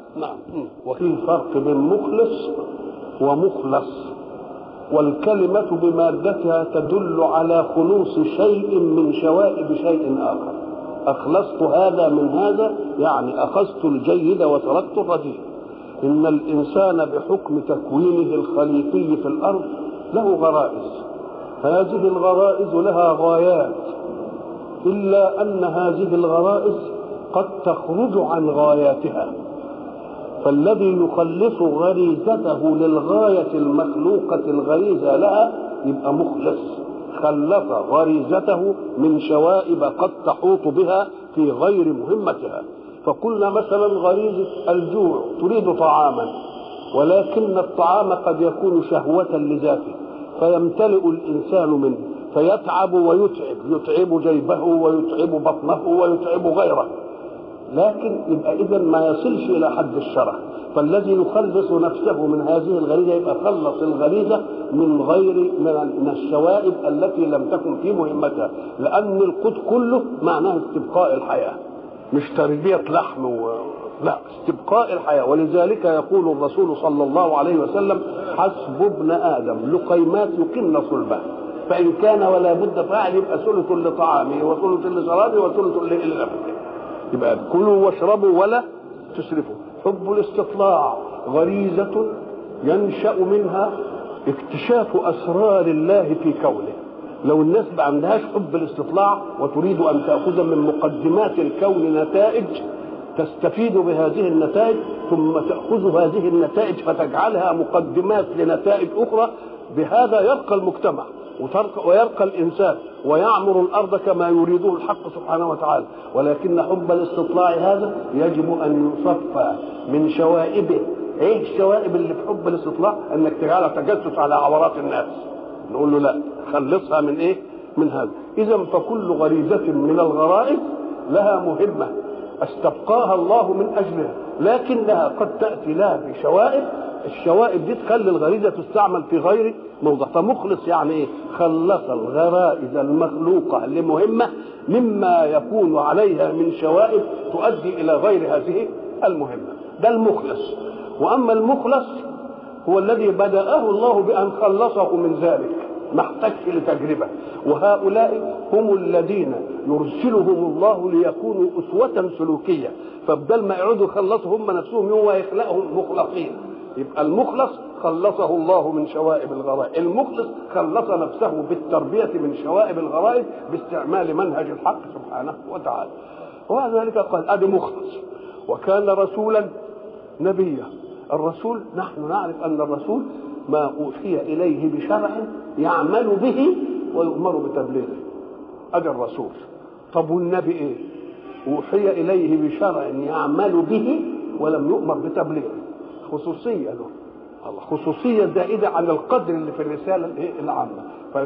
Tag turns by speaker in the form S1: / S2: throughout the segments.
S1: نعم وفي فرق بين مخلص ومخلص والكلمة بمادتها تدل على خلوص شيء من شوائب شيء آخر أخلصت هذا من هذا يعني أخذت الجيد وتركت الرديء إن الإنسان بحكم تكوينه الخليقي في الأرض له غرائز هذه الغرائز لها غايات إلا أن هذه الغرائز قد تخرج عن غاياتها فالذي يخلص غريزته للغاية المخلوقة الغريزة لها يبقى مخلص خلص غريزته من شوائب قد تحوط بها في غير مهمتها فقلنا مثلا غريزة الجوع تريد طعاما ولكن الطعام قد يكون شهوة لذاته فيمتلئ الإنسان منه فيتعب ويتعب يتعب جيبه ويتعب بطنه ويتعب غيره لكن يبقى اذا ما يصلش الى حد الشرع فالذي يخلص نفسه من هذه الغريزه يبقى خلص الغريزه من غير من الشوائب التي لم تكن في مهمتها لان القوت كله معناه استبقاء الحياه مش تربيه لحم و... لا استبقاء الحياه ولذلك يقول الرسول صلى الله عليه وسلم حسب ابن ادم لقيمات يقمن صلبه فان كان ولا بد فاعل يبقى ثلث لطعامه وثلث لشرابه وثلث لنفسه يبقى كلوا واشربوا ولا تسرفوا حب الاستطلاع غريزة ينشأ منها اكتشاف أسرار الله في كونه لو الناس ما عندهاش حب الاستطلاع وتريد أن تأخذ من مقدمات الكون نتائج تستفيد بهذه النتائج ثم تأخذ هذه النتائج فتجعلها مقدمات لنتائج أخرى بهذا يبقى المجتمع ويرقى الانسان ويعمر الارض كما يريده الحق سبحانه وتعالى ولكن حب الاستطلاع هذا يجب ان يصفى من شوائبه ايه الشوائب اللي في حب الاستطلاع انك تجعلها تجسس على عورات الناس نقول له لا خلصها من ايه من هذا اذا فكل غريزه من الغرائز لها مهمه استبقاها الله من اجلها لكنها قد تاتي لها بشوائب الشوائب دي تخلي الغريزه تستعمل في غير موضع فمخلص يعني ايه خلص الغرائز المخلوقه لمهمه مما يكون عليها من شوائب تؤدي الى غير هذه المهمه ده المخلص واما المخلص هو الذي بداه الله بان خلصه من ذلك ما احتاجش لتجربه وهؤلاء هم الذين يرسلهم الله ليكونوا اسوه سلوكيه فبدل ما يقعدوا يخلصوا هم نفسهم هو يخلقهم مخلصين يبقى المخلص خلصه الله من شوائب الغرائز المخلص خلص نفسه بالتربية من شوائب الغرائز باستعمال منهج الحق سبحانه وتعالى وهذا ذلك قال ادي مخلص وكان رسولا نبيا الرسول نحن نعرف ان الرسول ما اوحي اليه بشرع يعمل به ويؤمر بتبليغه ادي الرسول طب والنبي ايه اوحي اليه بشرع يعمل به ولم يؤمر بتبليغه خصوصيه له الله خصوصيه زائده عن القدر اللي في الرساله العامه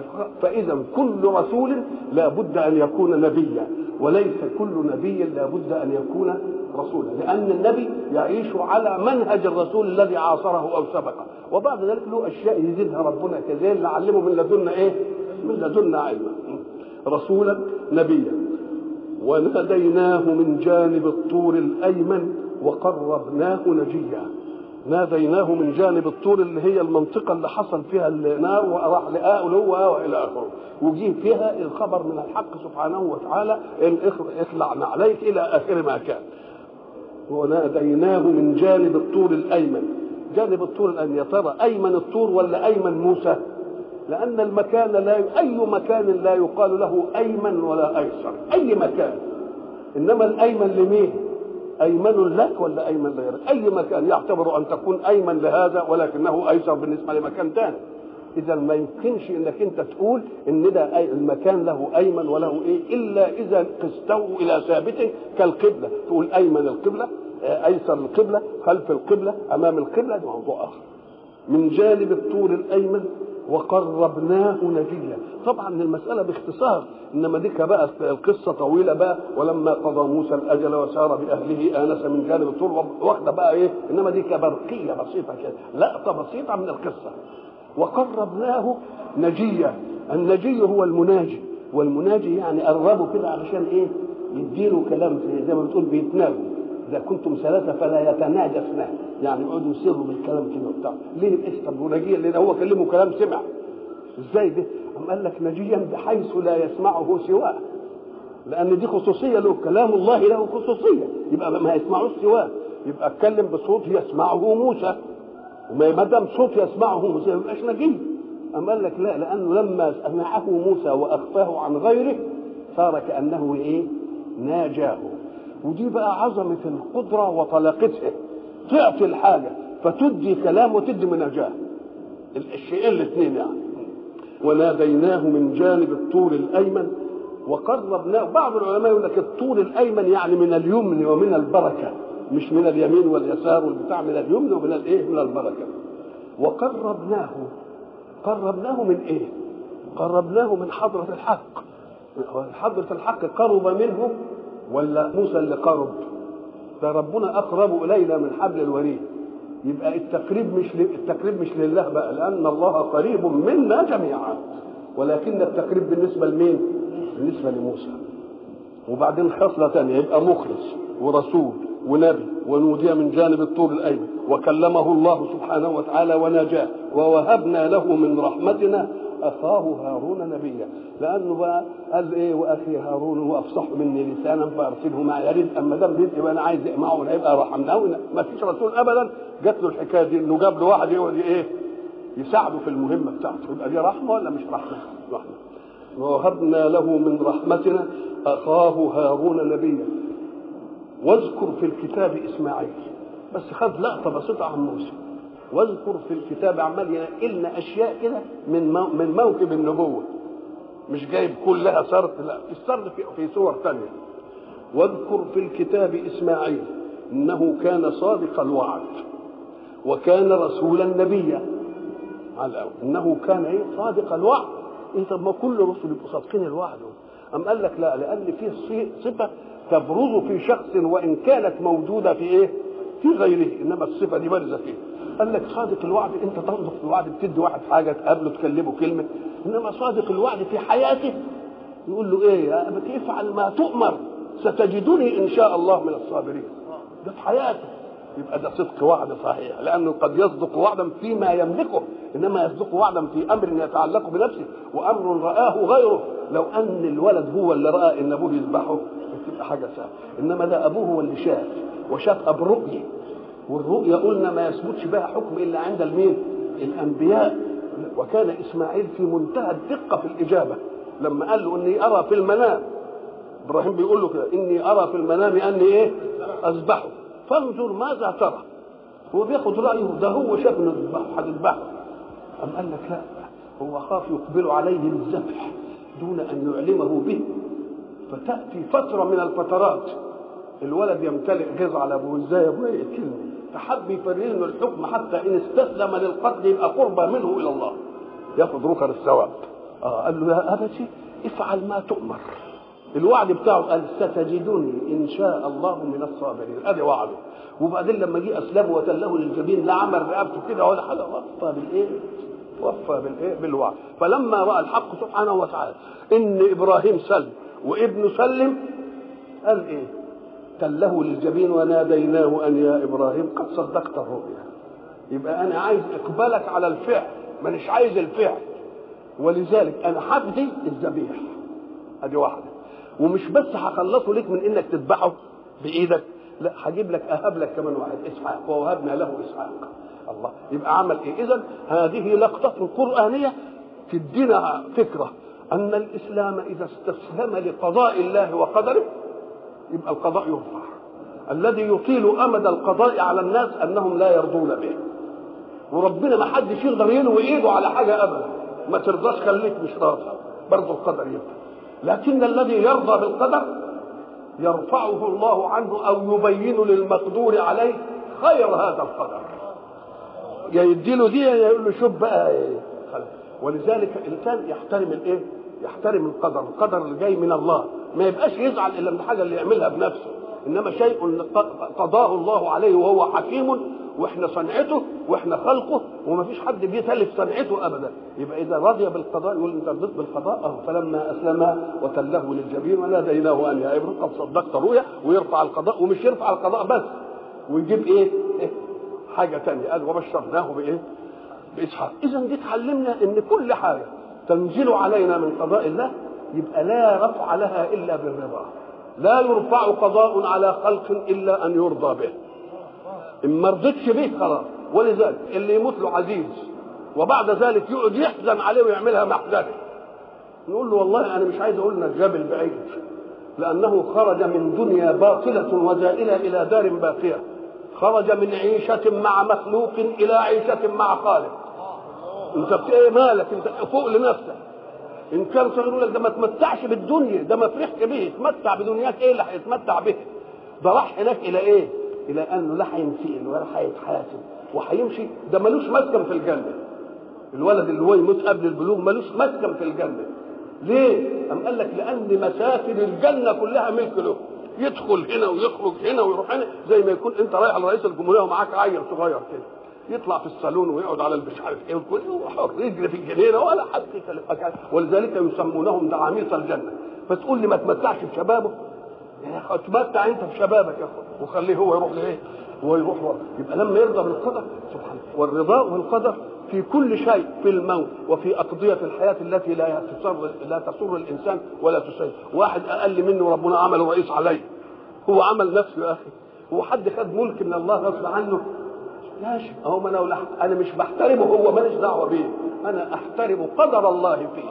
S1: فاذا كل رسول لا بد ان يكون نبيا وليس كل نبي لا بد ان يكون رسولا لان النبي يعيش على منهج الرسول الذي عاصره او سبقه وبعد ذلك له اشياء يزيدها ربنا كذلك نعلمه من لدنا ايه من لدنا علما رسولا نبيا وناديناه من جانب الطور الايمن وقربناه نجيا ناديناه من جانب الطور اللي هي المنطقة اللي حصل فيها النار وراح لآلوة وإلى آخره وجيه فيها الخبر من الحق سبحانه وتعالى إن اخلعنا عليك إلى آخر ما كان وناديناه من جانب الطور الأيمن جانب الطور الأيمن يا ترى أيمن الطور ولا أيمن موسى لأن المكان لا أي مكان لا يقال له أيمن ولا أيسر أي مكان إنما الأيمن لمين أيمن لك ولا أيمن لغيرك أي مكان يعتبر أن تكون أيمن لهذا ولكنه أيسر بالنسبة لمكان ثاني إذا ما يمكنش إنك أنت تقول إن ده أي المكان له أيمن وله إيه إلا إذا قسته إلى ثابت كالقبلة تقول أيمن القبلة أيسر القبلة خلف القبلة أمام القبلة ده موضوع آخر من جانب الطور الأيمن وقربناه نجيا طبعا المسألة باختصار إنما ديك بقى القصة طويلة بقى ولما قضى موسى الأجل وسار بأهله آنس من جانب الطور واخدة بقى إيه إنما ديك برقية بسيطة كده لقطة بسيطة من القصة وقربناه نجيا النجي هو المناجي والمناجي يعني قربه كده علشان إيه يديله كلام زي ما بتقول بيتناجوا اذا كنتم ثلاثه فلا يتناجى اثنان يعني يقعدوا يسروا بالكلام كده وبتاع ليه ايش طب ونجيا لان هو كلمه كلام سمع ازاي ده؟ قام قال لك نجيا بحيث لا يسمعه سواه لان دي خصوصيه له كلام الله له خصوصيه يبقى ما يسمعوش سواه يبقى اتكلم بصوت يسمعه موسى وما دام صوت يسمعه موسى ما يبقاش نجي أم قال لك لا لأنه لما سمعه موسى وأخفاه عن غيره صار كأنه إيه ناجاه ودي بقى عظمة القدرة وطلاقتها تعطي الحاجة فتدي كلام وتدي مناجاة الشيئين الاثنين يعني وناديناه من جانب الطور الأيمن وقربناه بعض العلماء يقول لك الطور الأيمن يعني من اليمن ومن البركة مش من اليمين واليسار والبتاع من اليمن ومن الايه من البركة وقربناه قربناه من ايه قربناه من حضرة الحق حضرة الحق قرب منه ولا موسى اللي قرب ده ربنا اقرب الينا من حبل الوريد يبقى التقريب مش التقريب مش لله بقى لان الله قريب منا جميعا ولكن التقريب بالنسبه لمين بالنسبه لموسى وبعدين خصله ثانيه يبقى مخلص ورسول ونبي ونودي من جانب الطور الايمن وكلمه الله سبحانه وتعالى ونجاه ووهبنا له من رحمتنا اخاه هارون نبيا لانه بقى قال ايه واخي هارون هو افصح مني لسانا فارسله معي يريد اما دام رزق يبقى انا عايز معه يبقى رحمناه ما فيش رسول ابدا جات له الحكايه دي انه جاب له واحد يقعد ايه يساعده في المهمه بتاعته يبقى دي رحمه ولا مش رحمه؟ رحمه ووهبنا له من رحمتنا اخاه هارون نبيا واذكر في الكتاب اسماعيل بس خد لقطه بسيطه عن موسى واذكر في الكتاب عمال ينقلنا اشياء كده من مو من موكب النبوه مش جايب كلها سرد لا السرد في, في صور ثانيه واذكر في الكتاب اسماعيل انه كان صادق الوعد وكان رسولا نبيا على الأول. انه كان ايه صادق الوعد ايه طب ما كل رسل يبقوا صادقين الوعد ام قال لك لا لان في صفه تبرز في شخص وان كانت موجوده في ايه؟ في غيره انما الصفه دي بارزه فيه. قال لك صادق الوعد انت تصدق الوعد بتدي واحد حاجه تقابله تكلمه كلمه انما صادق الوعد في حياته يقول له ايه يا ابت افعل ما تؤمر ستجدني ان شاء الله من الصابرين. ده في حياته يبقى ده صدق وعد صحيح لانه قد يصدق وعدا فيما يملكه انما يصدق وعدا في امر يتعلق بنفسه وامر راه غيره لو ان الولد هو اللي راى ان ابوه يذبحه تبقى حاجه سهله انما ده ابوه هو اللي شاف وشافها برؤيه والرؤيه قلنا ما يثبتش بها حكم الا عند المين الانبياء وكان اسماعيل في منتهى الدقه في الاجابه لما قال له اني ارى في المنام ابراهيم بيقول له كده اني ارى في المنام اني ايه اذبحه فانظر ماذا ترى هو بياخد رايه ده هو شاف انه هتذبحه أم قال لك لا هو خاف يقبل عليه الذبح دون ان يعلمه به فتاتي فتره من الفترات الولد يمتلئ غيظ على ابوه ازاي يا ابويا يقتلني فحب يفرغ له الحكم حتى ان استسلم للقتل يبقى قربى منه الى الله ياخذ ركن الثواب اه قال له يا ابتي افعل ما تؤمر الوعد بتاعه قال ستجدني ان شاء الله من الصابرين ادي وعده وبعدين لما جه اسلمه وتله للجبين لا عمل رقبته كده ولا حاجه وفى بالايه؟ وفى بالايه؟ بالوعد فلما راى الحق سبحانه وتعالى ان ابراهيم سلم وابنه سلم قال ايه؟ تله للجبين وناديناه ان يا ابراهيم قد صدقت الرؤيا يبقى انا عايز اقبالك على الفعل مانيش عايز الفعل ولذلك انا حفظي الذبيح ادي واحده ومش بس هخلصه ليك من انك تذبحه بايدك لا هجيب لك اهب لك كمان واحد اسحاق ووهبنا له اسحاق الله يبقى عمل ايه اذا هذه لقطه قرانيه تدينا فكره ان الاسلام اذا استسلم لقضاء الله وقدره يبقى القضاء يرفع الذي يطيل امد القضاء على الناس انهم لا يرضون به وربنا ما حدش يقدر يلوي ايده على حاجه ابدا ما ترضاش خليك مش راضي برضه القدر يرفع لكن الذي يرضى بالقدر يرفعه الله عنه او يبين للمقدور عليه خير هذا القدر يا يديله دي يا يقول له شوف بقى ايه ولذلك الانسان يحترم الايه؟ يحترم القدر، القدر اللي جاي من الله، ما يبقاش يزعل الا من الحاجه اللي يعملها بنفسه، انما شيء قضاه الله عليه وهو حكيم واحنا صنعته واحنا خلقه وما فيش حد بيتلف صنعته ابدا يبقى اذا رضي بالقضاء يقول انت رضيت بالقضاء اه فلما اسلم وتله للجبين وناديناه ان يا ابن قد صدقت رؤيا ويرفع القضاء ومش يرفع القضاء بس ويجيب ايه, إيه؟ حاجه ثانيه قال وبشرناه بايه؟ باسحاق اذا دي تعلمنا ان كل حاجه تنزل علينا من قضاء الله يبقى لا رفع لها الا بالرضا لا يرفع قضاء على خلق الا ان يرضى به ان ما رضيتش به خلاص ولذلك اللي يموت له عزيز وبعد ذلك يقعد يحزن عليه ويعملها محزنه نقول له والله انا مش عايز اقول انك جبل بعيد لانه خرج من دنيا باطله وزائله الى دار باقيه خرج من عيشه مع مخلوق الى عيشه مع خالق انت ايه مالك انت فوق لنفسك ان كان صغير يقول لك ده ما تمتعش بالدنيا ده ما فرحت به اتمتع بدنياك ايه اللي هيتمتع به ده راح هناك الى ايه الى انه لا هينسئل ولا هيتحاسب وهيمشي ده ملوش مسكن في الجنه الولد اللي هو يموت قبل البلوغ ملوش مسكن في الجنه ليه؟ أم قال لك لأن مساكن الجنة كلها ملك له يدخل هنا ويخرج هنا ويروح هنا زي ما يكون أنت رايح لرئيس الجمهورية ومعاك عيل صغير كده يطلع في الصالون ويقعد على مش عارف ايه وكله حر يجري في الجنينه ولا حد يكلمك ولذلك يسمونهم دعاميط الجنه فتقول لي ما تمتعش بشبابه يا اخي اتمتع انت بشبابك يا اخي وخليه هو يروح لايه؟ هو يروح يبقى لما يرضى بالقدر سبحان والرضا والقدر في كل شيء في الموت وفي أقضية الحياة التي لا تسر لا تسر الإنسان ولا تسر واحد أقل منه ربنا عمله رئيس عليه هو عمل نفسه يا أخي هو حد خد ملك من الله غصب عنه ماشي اهو ما انا انا مش بحترمه هو ماليش دعوه بيه انا احترم قدر الله فيه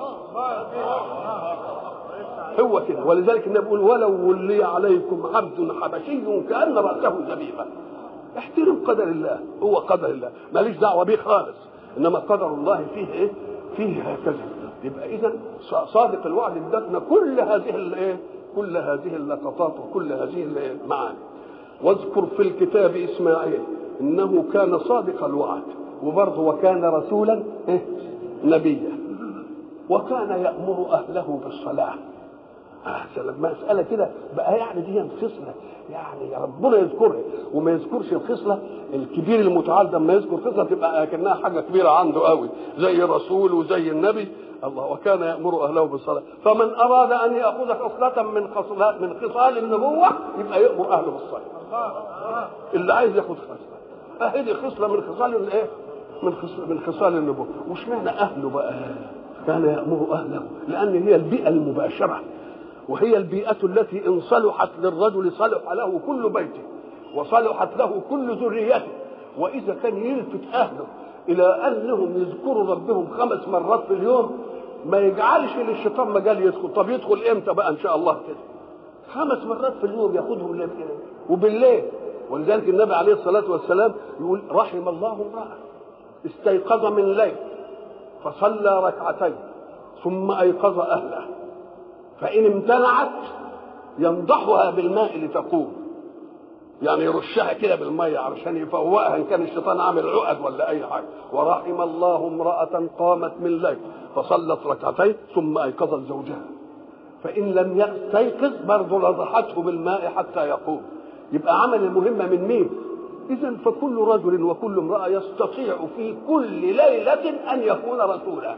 S1: هو كده ولذلك النبي بيقول ولو ولي عليكم عبد حبشي كان راسه زبيبا احترم قدر الله هو قدر الله ماليش دعوه بيه خالص انما قدر الله فيه ايه فيه هكذا يبقى اذا صادق الوعد ادتنا كل هذه الايه كل هذه اللقطات وكل هذه المعاني واذكر في الكتاب اسماعيل انه كان صادق الوعد وبرضه وكان رسولا إيه؟ نبيا وكان يامر اهله بالصلاه احسن لما مساله كده بقى يعني دي خصله يعني ربنا يذكرها وما يذكرش الخصله الكبير المتعال ده لما يذكر خصله تبقى كانها حاجه كبيره عنده قوي زي الرسول وزي النبي الله وكان يامر اهله بالصلاه فمن اراد ان ياخذ خصله من خصلات من خصال النبوه يبقى يامر اهله بالصلاه اللي عايز ياخذ خصله اهدي خصله من خصال الايه من خصال من خصال النبوه وش معنى اهله بقى كان يامر اهله لان هي البيئه المباشره وهي البيئة التي إن صلحت للرجل صلح له كل بيته وصلحت له كل ذريته وإذا كان يلفت أهله إلى أنهم يذكروا ربهم خمس مرات في اليوم ما يجعلش للشيطان مجال يدخل طب يدخل إمتى بقى إن شاء الله كده خمس مرات في اليوم ياخذهم وبالليل ولذلك النبي عليه الصلاة والسلام يقول رحم الله امرأة استيقظ من الليل فصلى ركعتين ثم أيقظ أهله فإن امتنعت ينضحها بالماء لتقوم يعني يرشها كده بالمية علشان يفوقها إن كان الشيطان عامل عقد ولا أي حاجة ورحم الله امرأة قامت من الليل فصلت ركعتين ثم أيقظت زوجها فإن لم يستيقظ برضه نضحته بالماء حتى يقوم يبقى عمل المهمة من مين؟ إذا فكل رجل وكل امرأة يستطيع في كل ليلة أن يكون رسولا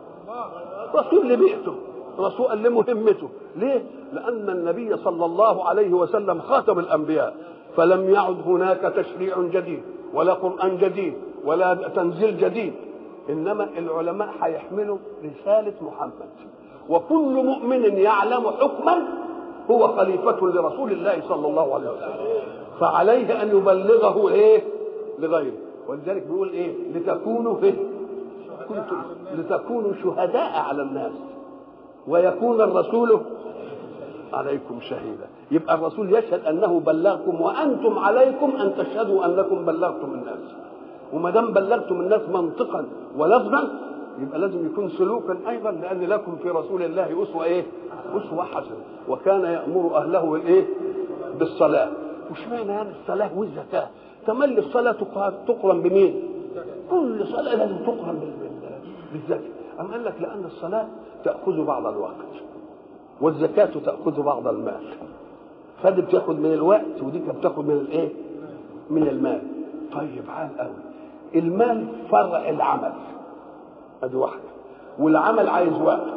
S1: رسول لبيئته رسول لمهمته ليه لأن النبي صلى الله عليه وسلم خاتم الأنبياء فلم يعد هناك تشريع جديد ولا قرآن جديد ولا تنزيل جديد إنما العلماء هيحملوا رسالة محمد وكل مؤمن يعلم حكما هو خليفة لرسول الله صلى الله عليه وسلم فعليه أن يبلغه إيه لغيره ولذلك بيقول إيه لتكونوا إيه كنتم لتكونوا شهداء على الناس ويكون الرسول عليكم شهيدا يبقى الرسول يشهد انه بلغكم وانتم عليكم ان تشهدوا انكم بلغتم الناس وما دام بلغتم الناس منطقا ولفظا يبقى لازم يكون سلوكا ايضا لان لكم في رسول الله اسوه ايه؟ اسوه حسنه وكان يامر اهله بالايه؟ بالصلاه مش معنى يعني الصلاه والزكاه تملي الصلاه تقرن بمين؟ كل صلاه لازم تقرن بالزكاه أم قال لك لأن الصلاة تأخذ بعض الوقت والزكاة تأخذ بعض المال فدي بتاخد من الوقت ودي بتاخد من الايه؟ من المال طيب عال قوي المال فرع العمل ادي واحده والعمل عايز وقت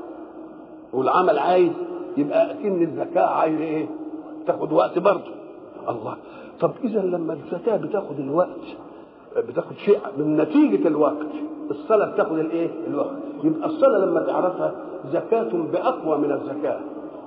S1: والعمل عايز يبقى اكن الزكاه عايز ايه تاخد وقت برضه الله طب اذا لما الزكاه بتاخد الوقت بتاخد شيء من نتيجه الوقت الصلاه بتاخد الايه الوقت يبقى الصلاه لما تعرفها زكاه باقوى من الزكاه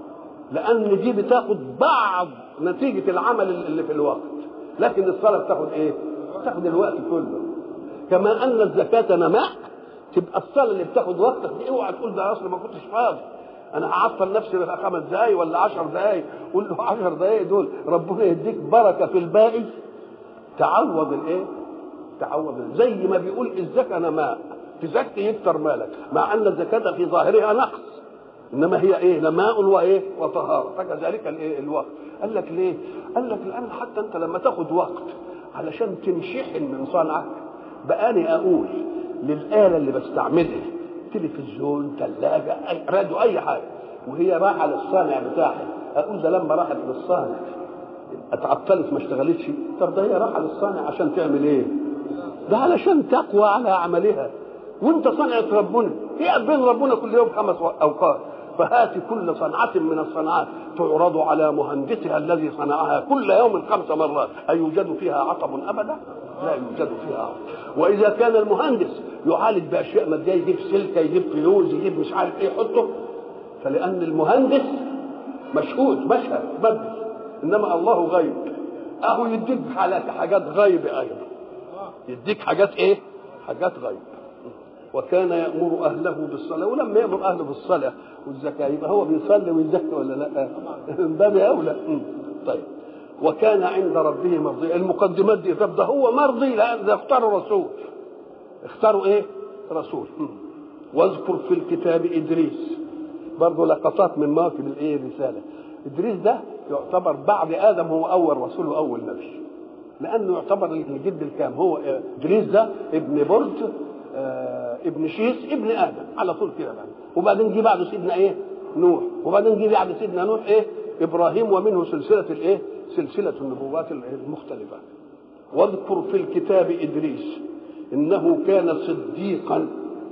S1: لان دي بتاخد بعض نتيجه العمل اللي في الوقت لكن الصلاه بتاخد ايه بتاخد الوقت كله كما ان الزكاه نماء تبقى الصلاه اللي بتاخد وقتك دي اوعى تقول ده اصل ما كنتش فاضي انا هعطل نفسي خمس دقايق ولا عشر دقايق قول له عشر دقايق دول ربنا يديك بركه في الباقي تعوض الايه تعوض زي ما بيقول الزكاه نماء تزكي يكتر مالك مع ان الزكاه في ظاهرها نقص انما هي ايه نماء وايه وطهاره فكذلك الايه الوقت قال لك ليه قال لك لان حتى انت لما تاخد وقت علشان تنشحن من صنعك بقاني اقول للاله اللي بستعملها تلفزيون ثلاجه أي راديو اي حاجه وهي رايحه للصانع بتاعها اقول ده لما راحت للصانع اتعطلت ما اشتغلتش طب ده هي رايحه للصانع عشان تعمل ايه؟ ده علشان تقوى على عملها وانت صنعة ربنا هي بين ربنا كل يوم خمس اوقات فهات كل صنعة من الصنعات تعرض على مهندسها الذي صنعها كل يوم خمس مرات أيوجد فيها عطب أبدا؟ لا يوجد فيها عطب وإذا كان المهندس يعالج بأشياء مادية يجيب سلكة يجيب فيوز يجيب مش عارف إيه يحطه فلأن المهندس مشهود مشهد بدل إنما الله غيب أهو يديك على حاجات غيب أيضا يديك حاجات إيه؟ حاجات غيب وكان يأمر أهله بالصلاة ولما يأمر أهله بالصلاة والزكاة يبقى هو بيصلي ويزكي ولا لا؟ من باب أولى طيب وكان عند ربه مرضي المقدمات دي طب ده هو مرضي لأن ده اختاروا رسول اختاروا إيه؟ رسول واذكر في الكتاب إدريس برضه لقطات من مواكب الإيه الرسالة إدريس ده يعتبر بعد آدم هو أول رسول وأول نبي لأنه يعتبر الجد الكام هو إدريس ده ابن برد آه ابن شيس ابن ادم على طول كده بقى وبعدين جه بعده سيدنا ايه نوح وبعدين جه بعد سيدنا نوح ايه ابراهيم ومنه سلسله الايه سلسله النبوات المختلفه واذكر في الكتاب ادريس انه كان صديقا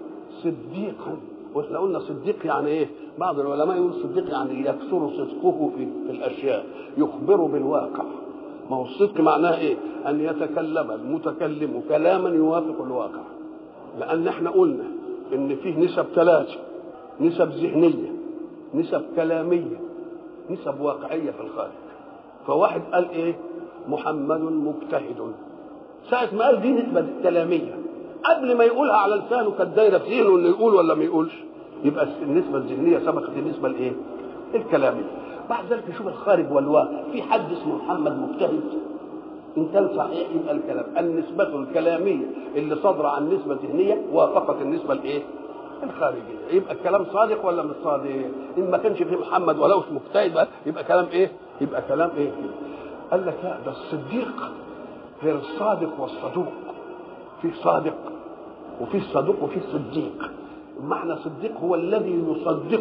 S1: صديقا واحنا قلنا صديق يعني ايه بعض العلماء يقول صديق يعني يكثر صدقه في, في الاشياء يخبر بالواقع ما هو الصدق معناه ايه ان يتكلم المتكلم كلاما يوافق الواقع لان احنا قلنا ان فيه نسب ثلاثه نسب ذهنيه نسب كلاميه نسب واقعيه في الخارج فواحد قال ايه محمد مجتهد ساعة ما قال دي نسبة كلامية قبل ما يقولها على لسانه كانت دايرة في ذهنه انه يقول ولا ما يقولش يبقى النسبة الذهنية سبقت النسبة الايه؟ الكلامية بعد ذلك نشوف الخارج والواقع في حد اسمه محمد مجتهد ان كان صحيح يبقى الكلام النسبة الكلامية اللي صادرة عن نسبة ذهنية وافقت النسبة الايه؟ الخارجية يبقى الكلام صادق ولا مش صادق؟ ان ما كانش فيه محمد ولو مجتهد بقى يبقى كلام ايه؟ يبقى كلام ايه؟ قال لك لا ده الصديق غير الصادق والصدوق في صادق وفي صدوق وفي صديق معنى صديق هو الذي يصدق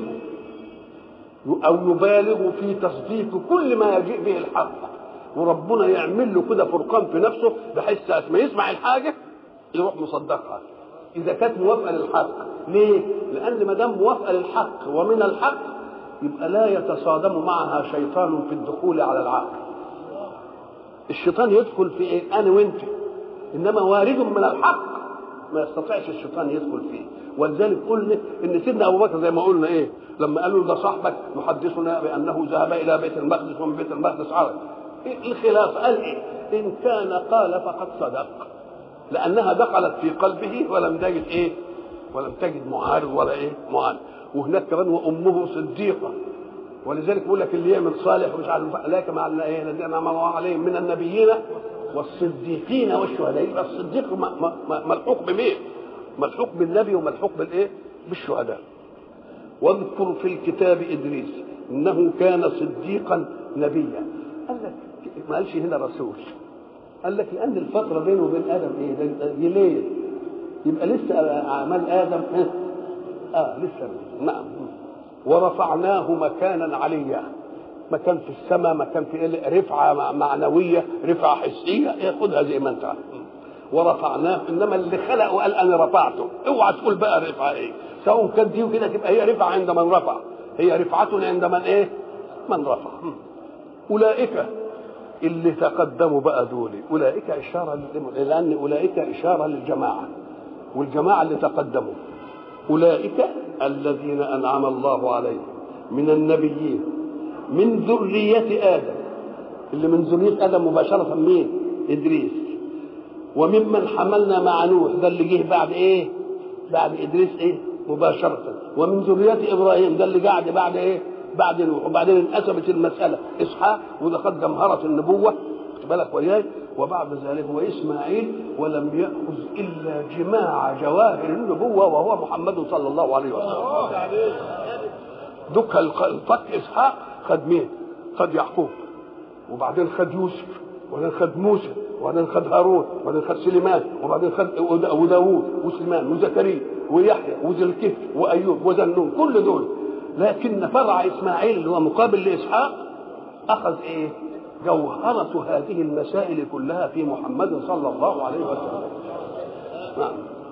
S1: او يبالغ في تصديق كل ما يجيء به الحق وربنا يعمل له كده فرقان في نفسه بحيث ساعه ما يسمع الحاجه يروح مصدقها اذا كانت موافقه للحق ليه لان ما دام موافقه للحق ومن الحق يبقى لا يتصادم معها شيطان في الدخول على العقل الشيطان يدخل في ايه انا وانت انما وارد من الحق ما يستطيعش الشيطان يدخل فيه ولذلك قلنا ان سيدنا ابو بكر زي ما قلنا ايه لما قالوا ده صاحبك يحدثنا بانه ذهب الى بيت المقدس ومن بيت المقدس عرج إيه الخلاف قال ايه ان كان قال فقد صدق لانها دخلت في قلبه ولم تجد ايه ولم تجد معارض ولا ايه معارض وهناك كمان وامه صديقه ولذلك بيقول لك اللي يعمل صالح ومش عارف لكن مع ايه الذين انعم الله عليهم من النبيين والصديقين والشهداء يبقى الصديق ملحوق بمين؟ ملحوق بالنبي وملحوق بالايه؟ بالشهداء. واذكر في الكتاب ادريس انه كان صديقا نبيا. قال لك ما قالش هنا رسول. قال لك لان الفتره بينه وبين ادم ايه؟ ده ليل. يبقى لسه اعمال ادم اه لسه نعم ورفعناه مكانا عليا مكان في السماء مكان في رفعه معنويه رفعه حسيه ياخدها زي ما انت عارف ورفعناه انما اللي خلق وقال انا رفعته اوعى تقول بقى الرفعه ايه سواء كانت دي وكده تبقى هي رفعه عند من رفع هي رفعه عند من ايه من رفع اولئك اللي تقدموا بقى دول اولئك اشاره لان اولئك اشاره للجماعه والجماعه اللي تقدموا اولئك الذين انعم الله عليهم من النبيين من ذريه ادم اللي من ذريه ادم مباشره مين ادريس وممن حملنا مع نوح ده اللي جه بعد ايه بعد ادريس ايه مباشره ومن ذريه ابراهيم ده اللي قاعد بعد ايه بعد نوح وبعدين انقسمت المساله اسحاق وده خد جمهره النبوه خد بالك وياي وبعد ذلك هو اسماعيل ولم ياخذ الا جماع جواهر النبوه وهو محمد صلى الله عليه وسلم دك الفك اسحاق خد مين؟ خد يعقوب وبعدين خد يوسف وبعدين خد موسى وبعدين خد هارون وبعدين خد سليمان وبعدين خد وداوود وسليمان وزكريا ويحيى وذي الكفل وايوب وذنون كل دول لكن فرع اسماعيل اللي هو مقابل لاسحاق اخذ ايه؟ جوهرة هذه المسائل كلها في محمد صلى الله عليه وسلم نعم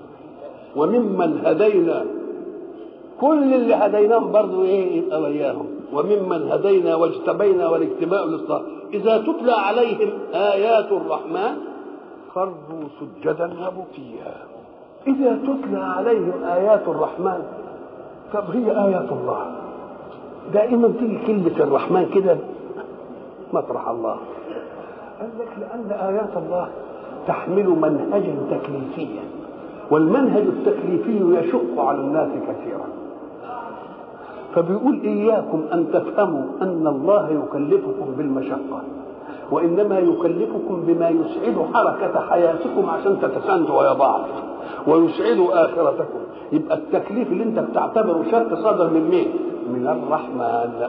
S1: وممن هدينا كل اللي هديناهم برضه ايه يبقى وياهم وممن هدينا واجتبينا والاجتباء للصلاة إذا تتلى عليهم آيات الرحمن خروا سجدا وبكيا إذا تتلى عليهم آيات الرحمن طب هي آيات الله دائما تيجي كلمة الرحمن كده مطرح الله قال لك لأن آيات الله تحمل منهجا تكليفيا والمنهج التكليفي يشق على الناس كثيرا فبيقول إياكم أن تفهموا أن الله يكلفكم بالمشقة وإنما يكلفكم بما يسعد حركة حياتكم عشان تتساندوا ويا بعض ويسعد آخرتكم يبقى التكليف اللي أنت بتعتبره شرط صادر من مين؟ من الرحمن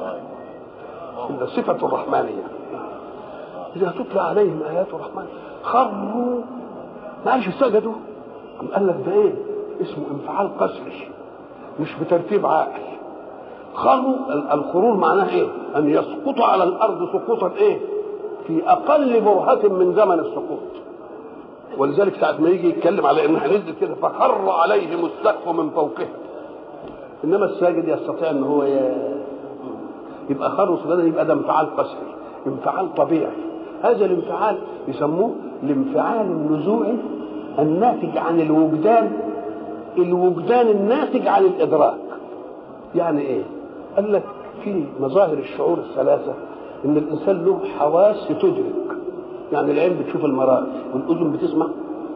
S1: إن صفة الرحمانية إذا تتلى عليهم آيات الرحمن خروا ما قالش سجدوا أم قال لك ده إيه؟ اسمه انفعال قسري مش بترتيب عاقل خروا الخرور معناه ايه؟ ان يسقطوا على الارض سقوطا ايه؟ في اقل برهة من زمن السقوط. ولذلك ساعة ما يجي يتكلم على انها نزلت كده فخر عليهم السقف من فوقها. انما الساجد يستطيع ان هو يبقى خروا سجدا يبقى ده انفعال قسري، انفعال طبيعي. هذا الانفعال يسموه الانفعال النزوعي الناتج عن الوجدان الوجدان الناتج عن الادراك. يعني ايه؟ قال لك في مظاهر الشعور الثلاثة إن الإنسان له حواس تدرك يعني العين بتشوف المرائي والأذن بتسمع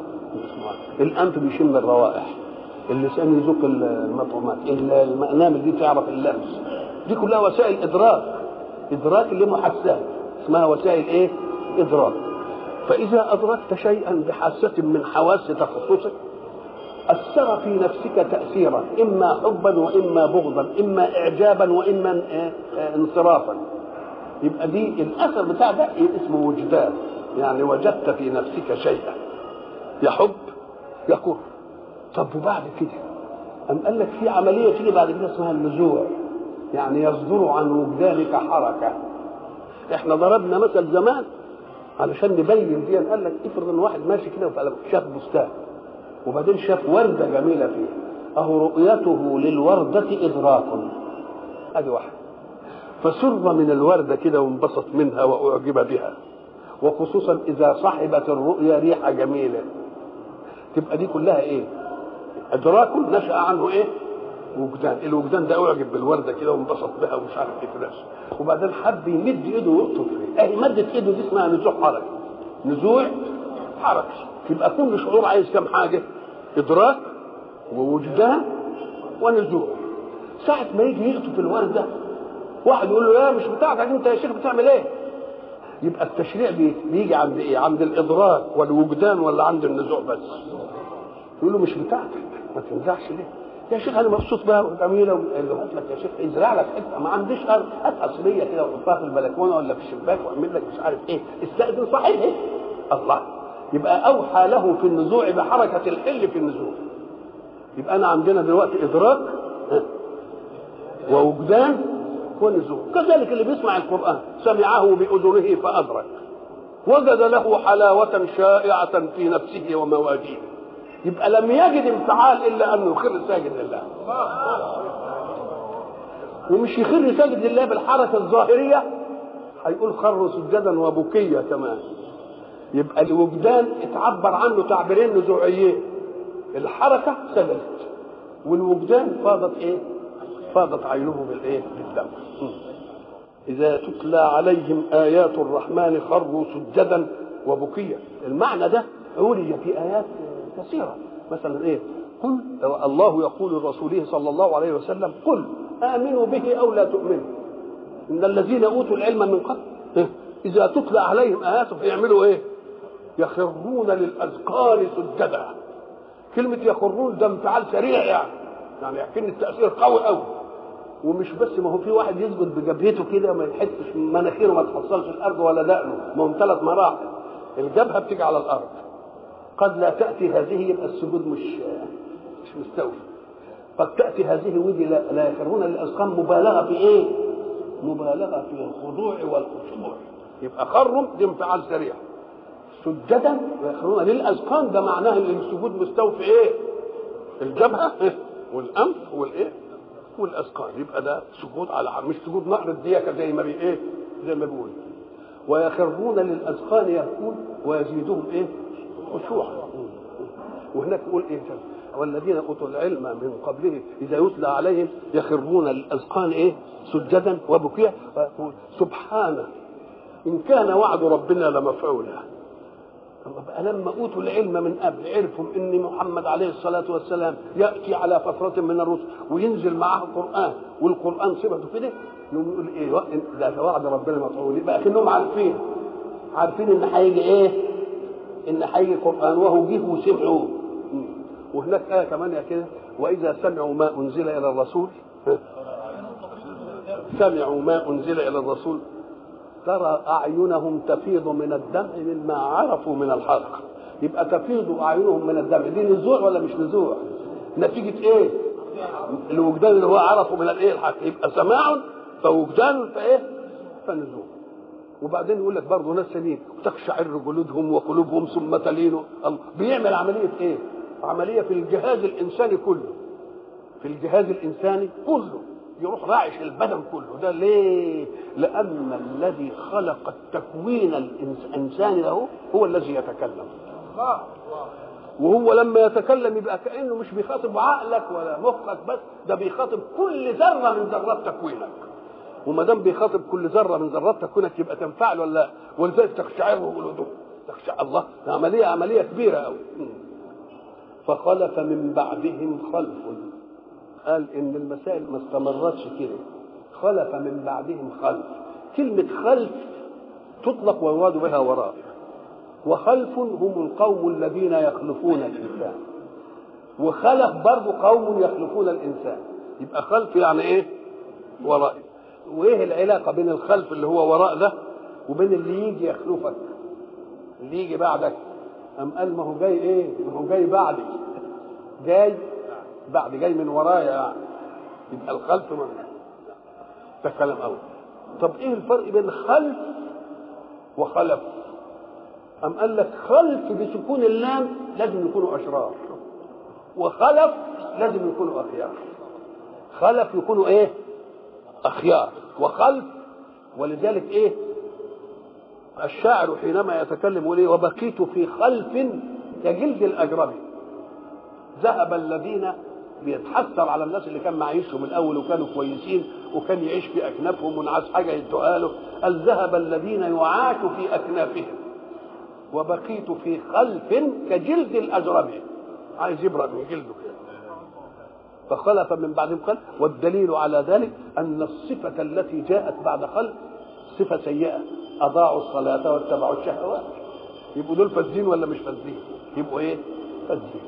S1: الأنف بيشم الروائح اللسان يذوق المطعومات المنامل دي تعرف اللمس دي كلها وسائل إدراك إدراك اللي محسات اسمها وسائل إيه؟ إدراك فإذا أدركت شيئا بحاسة من حواس تخصصك أثر في نفسك تأثيرا إما حبا وإما بغضا إما إعجابا وإما انصرافا يبقى دي الأثر بتاع ده اسمه وجدان يعني وجدت في نفسك شيئا يحب يكره طب وبعد كده أم قال لك في عملية تيجي بعد كده اسمها النزوع يعني يصدر عن وجدانك حركة احنا ضربنا مثل زمان علشان نبين دي قال لك افرض ان واحد ماشي كده شاف بستان وبعدين شاف وردة جميلة فيه أهو رؤيته للوردة إدراك أدي واحد فسر من الوردة كده وانبسط منها وأعجب بها وخصوصا إذا صحبت الرؤيا ريحة جميلة تبقى دي كلها إيه إدراك نشأ عنه إيه وجدان الوجدان ده أعجب بالوردة كده وانبسط بها ومش عارف إيه فلاش وبعدين حب يمد إيده ويقطف فيه أهي مدت إيده دي اسمها نزوع حركة نزوع حركة يبقى كل شعور عايز كم حاجة إدراك ووجدان ونزوع ساعة ما يجي يقطف الوردة واحد يقول له لا مش بتاعتك انت يا شيخ بتعمل ايه؟ يبقى التشريع بيجي عند ايه؟ عند الادراك والوجدان ولا عند النزوع بس؟ يقول له مش بتاعتك ما تنزعش ليه؟ يا شيخ انا مبسوط بها وجميله قال له هات لك يا شيخ ازرع لك حته ما عنديش ارض هات قصريه كده وحطها في البلكونه ولا في الشباك واعمل لك مش عارف ايه استاذن صاحبها الله يبقى اوحى له في النزوع بحركه الحل في النزوع يبقى انا عندنا دلوقتي ادراك ووجدان ونزول كذلك اللي بيسمع القرآن سمعه بأذنه فأدرك وجد له حلاوة شائعة في نفسه ومواجهه يبقى لم يجد انفعال إلا أنه يخر ساجد لله ومش يخر ساجد لله بالحركة الظاهرية هيقول خر سجدا وبكية كمان يبقى الوجدان اتعبر عنه تعبيرين نزوعيين الحركة سجدت والوجدان فاضت ايه فاضت عينه بالايه بالدم اذا تتلى عليهم ايات الرحمن خروا سجدا وبكيا المعنى ده عولج في ايات كثيره مثلا ايه قل الله يقول لرسوله صلى الله عليه وسلم قل امنوا به او لا تؤمنوا ان الذين اوتوا العلم من قبل اذا تتلى عليهم اياته فيعملوا ايه يخرون للاذقان سجدا كلمه يخرون ده انفعال سريع يعني يعني يحكي التاثير قوي قوي ومش بس ما هو في واحد يسجد بجبهته كده ما يحسش مناخيره ما تحصلش الارض ولا دقنه ما هم ثلاث مراحل الجبهه بتيجي على الارض قد لا تاتي هذه يبقى السجود مش مش مستوفي قد تاتي هذه ودي لا, لا يخرون للاذقان مبالغه في ايه؟ مبالغه في الخضوع والخشوع يبقى خرم دي انفعال سريع سجدا ويخرون للاذقان ده معناه ان السجود مستوفي ايه؟ الجبهه والانف والايه؟ والاذقان يبقى ده سجود على مش سجود نقر الديكه زي ما بي ايه؟ زي ما بيقول ويخرون للاذقان يبكون ويزيدهم ايه؟ خشوعا وهناك يقول ايه والذين اوتوا العلم من قبله اذا يتلى عليهم يخرون للاذقان ايه؟ سجدا وبكيا ويقول سبحانه ان كان وعد ربنا لمفعولا الله بقى لما اوتوا العلم من قبل عرفوا ان محمد عليه الصلاه والسلام ياتي على فتره من الرسل وينزل معاه القران والقران صفته كده نقول ايه ده وعد ربنا مفعول يبقى كانهم عارفين عارفين ان هيجي ايه؟ ان هيجي قران وهو جه وسمعوه وهناك ايه كمان كده واذا سمعوا ما انزل الى الرسول سمعوا ما انزل الى الرسول ترى اعينهم تفيض من الدمع مما عرفوا من الحق يبقى تفيض اعينهم من الدمع دي نزوع ولا مش نزوع نتيجه ايه الوجدان اللي هو عرفه من الايه الحق يبقى سماع فوجدان فايه فنزوع وبعدين يقول لك برضه ناس سليم تقشعر جلودهم وقلوبهم ثم تلين بيعمل عمليه ايه عمليه في الجهاز الانساني كله في الجهاز الانساني كله يروح راعش البدن كله ده ليه لان الذي خلق التكوين الانساني له هو الذي يتكلم وهو لما يتكلم يبقى كانه مش بيخاطب عقلك ولا مخك بس ده بيخاطب كل ذره من ذرات تكوينك وما دام بيخاطب كل ذره من ذرات تكوينك يبقى تنفعل ولا لا ولذلك تخشعر جلودهم تخشع الله عمليه عمليه كبيره قوي فخلف من بعدهم خلف قال ان المسائل ما استمرتش كده خلف من بعدهم خلف كلمة خلف تطلق ويراد بها وراء وخلف هم القوم الذين يخلفون الإنسان وخلف برضه قوم يخلفون الإنسان يبقى خلف يعني إيه؟ وراء وإيه العلاقة بين الخلف اللي هو وراء ده وبين اللي يجي يخلفك اللي يجي بعدك أم قال ما هو جاي إيه؟ ما هو جاي بعدي جاي بعد جاي من ورايا يعني يبقى الخلف من ده كلام قوي طب ايه الفرق بين خلف وخلف ام قال لك خلف بسكون اللام لازم يكونوا اشرار وخلف لازم يكونوا اخيار خلف يكونوا ايه اخيار وخلف ولذلك ايه الشاعر حينما يتكلم يقول ايه وبقيت في خلف كجلد الاجربي ذهب الذين بيتحسر على الناس اللي كان معيشهم الاول وكانوا كويسين وكان يعيش في اكنافهم ونعاس حاجه يدوها له قال ذهب الذين يعاش في اكنافهم وبقيت في خلف كجلد الاجرب عايز يبرد من جلده كده فخلف من بعدهم خلف والدليل على ذلك ان الصفه التي جاءت بعد خلف صفه سيئه اضاعوا الصلاه واتبعوا الشهوات يبقوا دول فاسدين ولا مش فاسدين يبقوا ايه فاسدين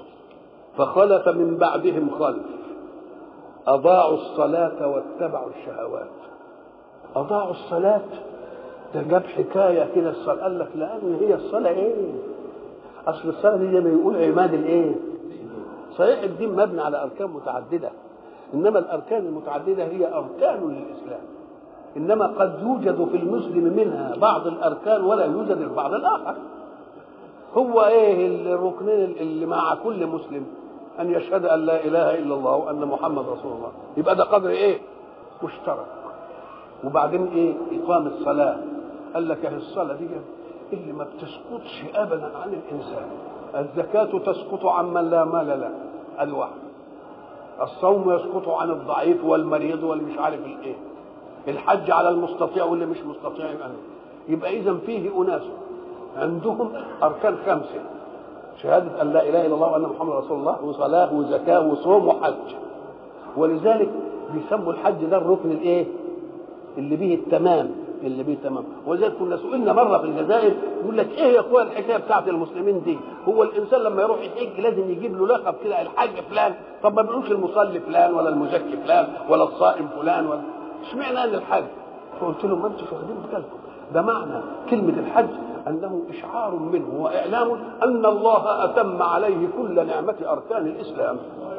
S1: فخلف من بعدهم خلف أضاعوا الصلاة واتبعوا الشهوات أضاعوا الصلاة ده جاب حكاية كده الصلاة قال لك لأن هي الصلاة إيه؟ أصل الصلاة دي زي ما يقول عماد الإيه؟ صحيح الدين مبني على أركان متعددة انما الاركان المتعدده هي اركان للاسلام انما قد يوجد في المسلم منها بعض الاركان ولا يوجد البعض الاخر هو ايه الركنين اللي مع كل مسلم ان يشهد ان لا اله الا الله وان محمد رسول الله يبقى ده قدر ايه مشترك وبعدين ايه اقام الصلاه قال لك اهي الصلاه دي اللي ما بتسقطش ابدا عن الانسان الزكاه تسقط عمن لا مال له ادي واحد الصوم يسقط عن الضعيف والمريض والمش عارف الايه الحج على المستطيع واللي مش مستطيع يبقى يبقى اذا فيه اناس عندهم اركان خمسه شهاده ان لا اله الا الله وان محمد رسول الله وصلاه وزكاه وصوم وحج ولذلك بيسموا الحج ده الركن الايه اللي به التمام اللي به تمام ولذلك كنا سئلنا مره في الجزائر يقول لك ايه يا اخويا الحكايه بتاعت المسلمين دي هو الانسان لما يروح يحج لازم يجيب له لقب كده الحاج فلان طب ما بيقولوش المصلي فلان ولا المزكي فلان ولا الصائم فلان ولا اشمعنى ان الحج فقلت لهم ما انتوا واخدين بالكم ده معنى كلمه الحج انه اشعار منه واعلام ان الله اتم عليه كل نعمه اركان الاسلام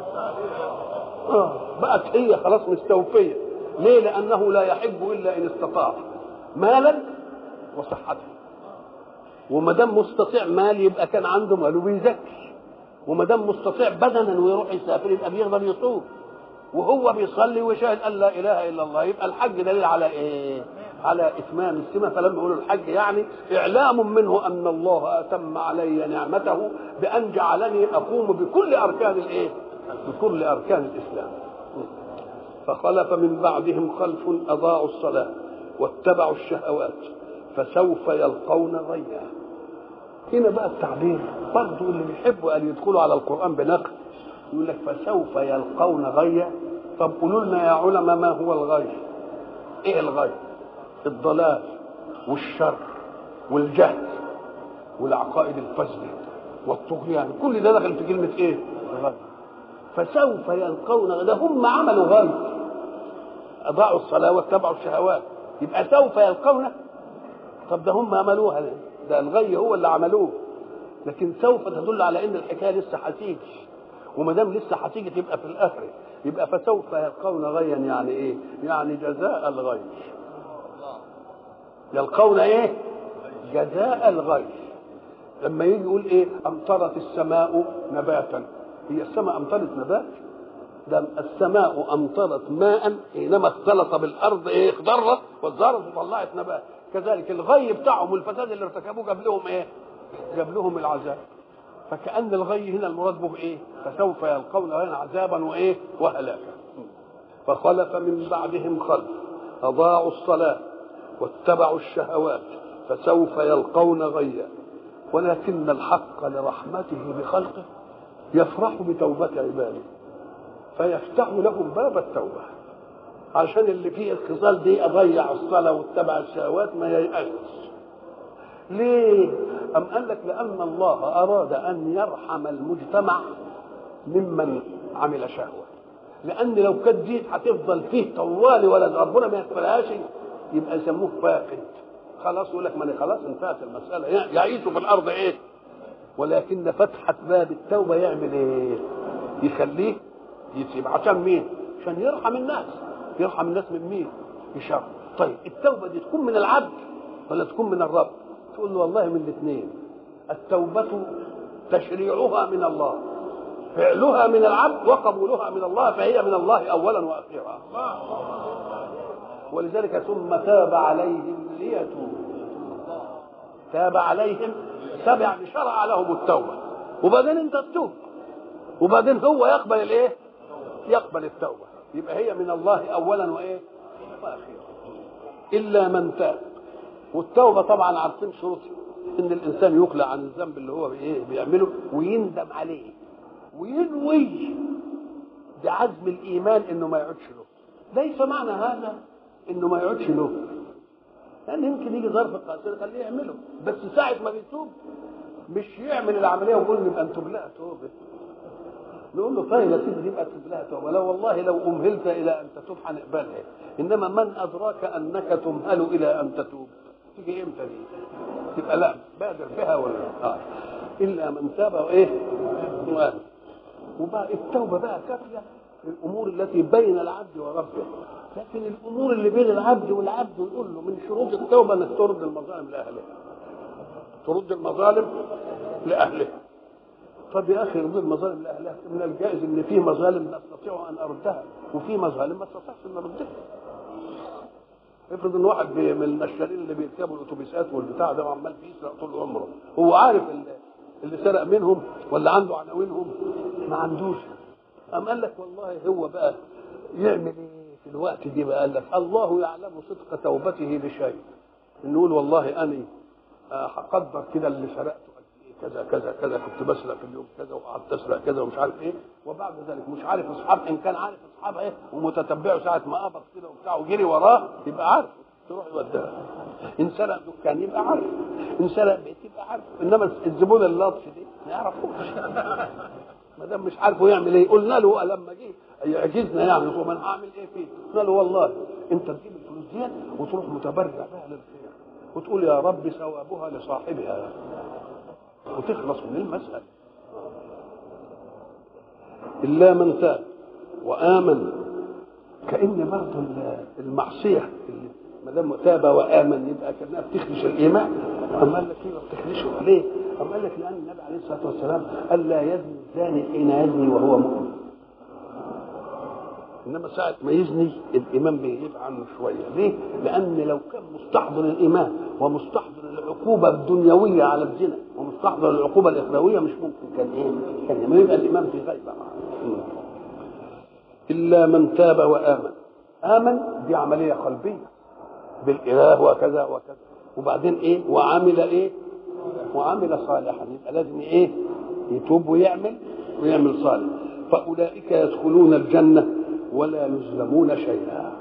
S1: آه بقت هي خلاص مستوفيه ليه لانه لا يحب الا ان استطاع مالا وصحة وما دام مستطيع مال يبقى كان عنده مال وبيزكي وما دام مستطيع بدنا ويروح يسافر يبقى بيقدر يصوم وهو بيصلي ويشهد ان لا اله الا الله يبقى الحج دليل على ايه؟ على اتمام السمه فلما يقولوا الحج يعني اعلام منه ان الله اتم علي نعمته بان جعلني اقوم بكل اركان الايه؟ بكل اركان الاسلام. فخلف من بعدهم خلف اضاعوا الصلاه واتبعوا الشهوات فسوف يلقون غيا هنا بقى التعبير برضه اللي بيحبوا ان يدخلوا على القران بنقد يقول لك فسوف يلقون غيا طب قولوا لنا يا علماء ما هو الغي ايه الغي الضلال والشر والجهل والعقائد الفاسده والطغيان كل ده دخل في كلمه ايه الغي فسوف يلقون غيا ده هم عملوا غي اضاعوا الصلاه واتبعوا الشهوات يبقى سوف يلقون طب ده هم عملوها ده الغي هو اللي عملوه لكن سوف تدل على ان الحكايه لسه هتيجي وما دام لسه هتيجي تبقى في الاخره يبقى فسوف يلقون غيا يعني ايه؟ يعني جزاء الغي يلقون ايه؟ جزاء الغي لما يجي يقول ايه؟ امطرت السماء نباتا هي السماء امطرت نبات؟ ده السماء امطرت ماء حينما اختلط بالارض ايه اخضرت وازدهرت وطلعت نبات كذلك الغي بتاعهم والفساد اللي ارتكبوه جاب لهم ايه؟ جاب لهم العذاب فكأن الغي هنا المراد به ايه؟ فسوف يلقون غيا عذابا وايه؟ وهلاكا فخلف من بعدهم خلف اضاعوا الصلاه واتبعوا الشهوات فسوف يلقون غيا ولكن الحق لرحمته بخلقه يفرح بتوبة عباده فيفتح لهم باب التوبة عشان اللي فيه الخصال دي أضيع الصلاة واتبع الشهوات ما ييأس ليه؟ أم قال لك لأن الله أراد أن يرحم المجتمع ممن عمل شهوة لأن لو كانت دي هتفضل فيه طوال ولد ربنا ما يقبلهاش يبقى يسموه فاقد خلاص يقول لك ما خلاص انتهت المسألة يعيشوا في الأرض إيه؟ ولكن فتحة باب التوبة يعمل إيه؟ يخليه يسيب عشان مين؟ عشان يرحم الناس يرحم الناس من مين؟ بشر طيب التوبة دي تكون من العبد ولا تكون من الرب؟ تقول له والله من الاثنين التوبة تشريعها من الله فعلها من العبد وقبولها من الله فهي من الله أولا وأخيرا ولذلك ثم تاب عليهم ليتوبوا تاب عليهم تاب يعني شرع لهم التوبة وبعدين انت تتوب وبعدين هو يقبل الايه يقبل التوبة يبقى هي من الله أولا وإيه وأخيرا إلا من تاب والتوبة طبعا عارفين شروطها ان الانسان يقلع عن الذنب اللي هو بايه بيعمله ويندم عليه وينوي بعزم الايمان انه ما يعودش له ليس معنى هذا انه ما يعودش له لان يمكن يجي ظرف قاسي يخليه يعمله بس ساعه ما بيتوب مش يعمل العمليه ويقول نبقى نتوب لها توبه نقول له طيب يا سيدي يبقى تتوب لها توبه لا والله لو امهلت الى ان تتوب هنقبلها انما من ادراك انك تمهل الى ان تتوب تيجي امتى دي؟ تبقى لا بادر بها ولا آه. الا من تاب وايه؟ وآمن وبقى التوبه بقى كافيه في الامور التي بين العبد وربه لكن الامور اللي بين العبد والعبد نقول له من شروط التوبه انك ترد المظالم لاهلها ترد المظالم لاهلها طب يا اخي رد المظالم لاهلها من الجائز ان في مظالم استطيع ان اردها وفي مظالم ما استطيعش ان اردها افرض ان واحد من النشالين اللي بيركبوا الاتوبيسات والبتاع ده وعمال بيسرق طول عمره هو عارف اللي, اللي سرق منهم ولا عنده عناوينهم ما عندوش قام قال لك والله هو بقى يعمل ايه في الوقت دي بقى قال لك الله يعلم صدق توبته لشيء نقول والله اني هقدر كده اللي سرقته كذا كذا كذا كنت بسرق في اليوم كذا وقعدت اسرق كذا ومش عارف ايه وبعد ذلك مش عارف اصحاب ان كان عارف اصحاب ايه ومتتبعه ساعه ما قبض كده وبتاع وجري وراه يبقى عارف تروح يوديها ان سرق دكان يبقى عارف ان سرق بيت يبقى عارف انما الزبون اللطش دي ما يعرفوش ما دام مش عارفه يعمل ايه قلنا له لما جه يعجزنا يعني هو ما انا هعمل ايه فيه قلنا له والله انت تجيب الفلوس ديت وتروح متبرع بها للخير وتقول يا رب ثوابها لصاحبها وتخلص من المسألة إلا من تاب وآمن كأن برضه المعصية اللي ما دام تاب وآمن يبقى كأنها بتخدش الإيمان أما قال لك إيه ما بتخدشه ليه؟ أما قال لك لأن النبي عليه الصلاة والسلام قال لا يزني الزاني حين يزني وهو مؤمن انما ساعه ما يزني الايمان بيغيب عنه شويه ليه لان لو كان مستحضر الايمان ومستحضر العقوبه الدنيويه على الزنا ومستحضر العقوبه الاخرويه مش ممكن كان ايه كان يبقى الايمان في غيبه الا من تاب وامن امن دي عمليه قلبيه بالاله وكذا وكذا وبعدين ايه وعمل ايه وعمل صالحا يبقى لازم ايه يتوب ويعمل ويعمل صالح فاولئك يدخلون الجنه ولا يظلمون شيئا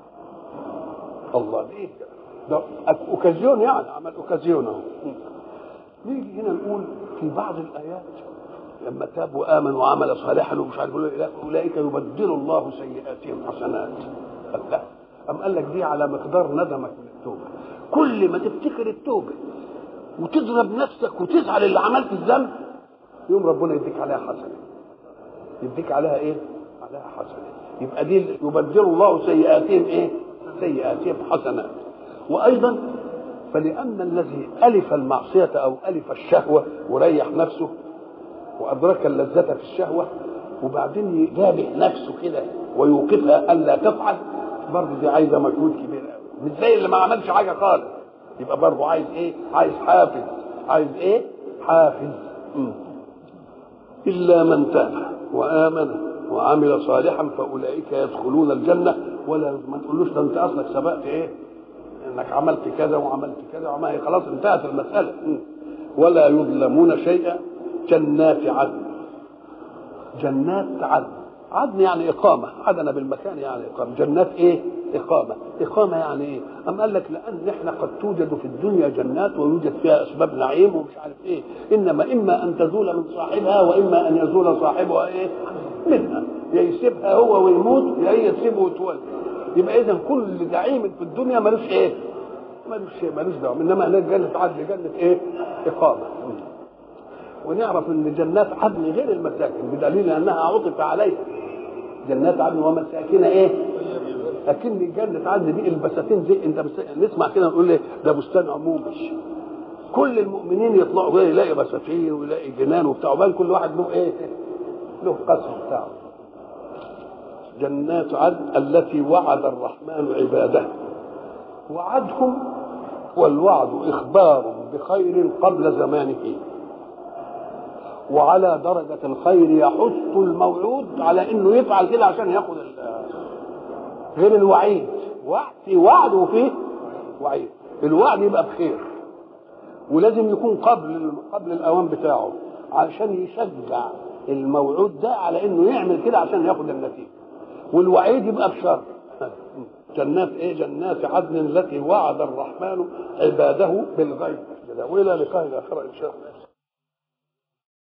S1: الله ايه ده اوكازيون يعني عمل اوكازيون اهو نيجي هنا نقول في بعض الايات لما تاب وامن وعمل صالحا ومش عارف اولئك يبدل الله سيئاتهم حسنات لا أم قال لك دي على مقدار ندمك من التوبه كل ما تفتكر التوبه وتضرب نفسك وتزعل اللي عملت الذنب يوم ربنا يديك عليها حسنه يديك عليها ايه؟ عليها حسنه يبقى دي يبدل الله سيئاتهم ايه؟ سيئاتهم حسنات وأيضا فلأن الذي ألف المعصية أو ألف الشهوة وريح نفسه وأدرك اللذة في الشهوة وبعدين يجابه نفسه كده ويوقفها ألا تفعل برضه دي عايزة مجهود كبير قوي مش زي اللي ما عملش حاجة خالص يبقى برضه عايز إيه؟ عايز حافز عايز إيه؟ حافز م. إلا من تاب وآمن وعمل صالحا فأولئك يدخلون الجنة ولا ما تقولوش ده أنت أصلك سبقت إيه؟ انك عملت كذا وعملت كذا وما خلاص انتهت المساله ولا يظلمون شيئا جنات عدن جنات عدن عدن يعني إقامة عدن بالمكان يعني إقامة جنات إيه إقامة إقامة يعني إيه أم قال لك لأن إحنا قد توجد في الدنيا جنات ويوجد فيها أسباب نعيم ومش عارف إيه إنما إما أن تزول من صاحبها وإما أن يزول صاحبها إيه منها يا يسيبها هو ويموت يا هي تسيبه وتولد يبقى اذا كل زعيم في الدنيا ملوش ايه؟ ملوش شيء ملوش دعوه انما هناك جنه عدن جنه ايه؟ اقامه ونعرف ان جنات عدن غير المساكن بدليل انها عطف عليها جنات عدن ومساكن ايه؟ لكن جنة عدن دي البساتين زي انت بس... نسمع كده نقول ايه ده بستان عمومي كل المؤمنين يطلعوا يلاقي بساتين ويلاقي جنان وبتاع وبان كل واحد له ايه؟ له قصر بتاعه جنات عدن التي وعد الرحمن عباده وعدهم والوعد اخبار بخير قبل زمانه وعلى درجة الخير يحث الموعود على انه يفعل كده عشان ياخد غير الوعيد وعد في وعد وفيه وعيد الوعد يبقى بخير ولازم يكون قبل قبل الاوان بتاعه علشان يشجع الموعود ده على انه يعمل كده عشان ياخد النتيجه والوعيد يبقى بشر جنات ايه جنات عدن التي وعد الرحمن عباده بالغيب والى لقاء اخر ان شاء الله